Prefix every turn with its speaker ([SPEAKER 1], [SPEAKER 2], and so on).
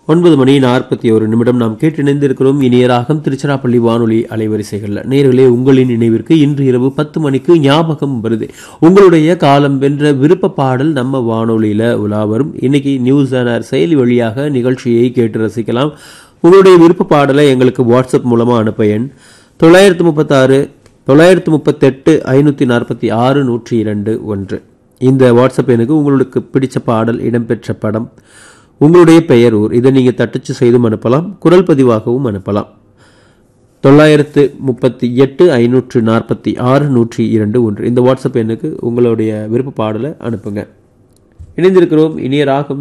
[SPEAKER 1] ஒன்பது மணி நாற்பத்தி ஒரு நிமிடம் நாம் கேட்டு இணைந்திருக்கிறோம் இனிய ராகம் திருச்சிராப்பள்ளி வானொலி அலைவரிசைகள்ல நேர்களே உங்களின் நினைவிற்கு இன்று இரவு பத்து மணிக்கு ஞாபகம் வருது உங்களுடைய காலம் வென்ற விருப்ப பாடல் நம்ம வானொலியில உலா வரும் இன்னைக்கு நியூஸ் ஆனர் செயலி வழியாக நிகழ்ச்சியை கேட்டு ரசிக்கலாம் உங்களுடைய விருப்ப பாடலை எங்களுக்கு வாட்ஸ்அப் மூலமா அனுப்ப எண் தொள்ளாயிரத்து முப்பத்தாறு தொள்ளாயிரத்து முப்பத்தெட்டு ஐநூற்றி நாற்பத்தி ஆறு நூற்றி இரண்டு ஒன்று இந்த வாட்ஸ்அப் எனக்கு உங்களுக்கு பிடிச்ச பாடல் இடம்பெற்ற படம் உங்களுடைய பெயர் ஊர் இதை நீங்கள் தட்டச்சு செய்தும் அனுப்பலாம் குரல் பதிவாகவும் அனுப்பலாம் தொள்ளாயிரத்து முப்பத்தி எட்டு ஐநூற்று நாற்பத்தி ஆறு நூற்றி இரண்டு ஒன்று இந்த வாட்ஸ்அப் எண்ணுக்கு உங்களுடைய விருப்ப பாடலை அனுப்புங்க இணைந்திருக்கிறோம் இனிய ராகம்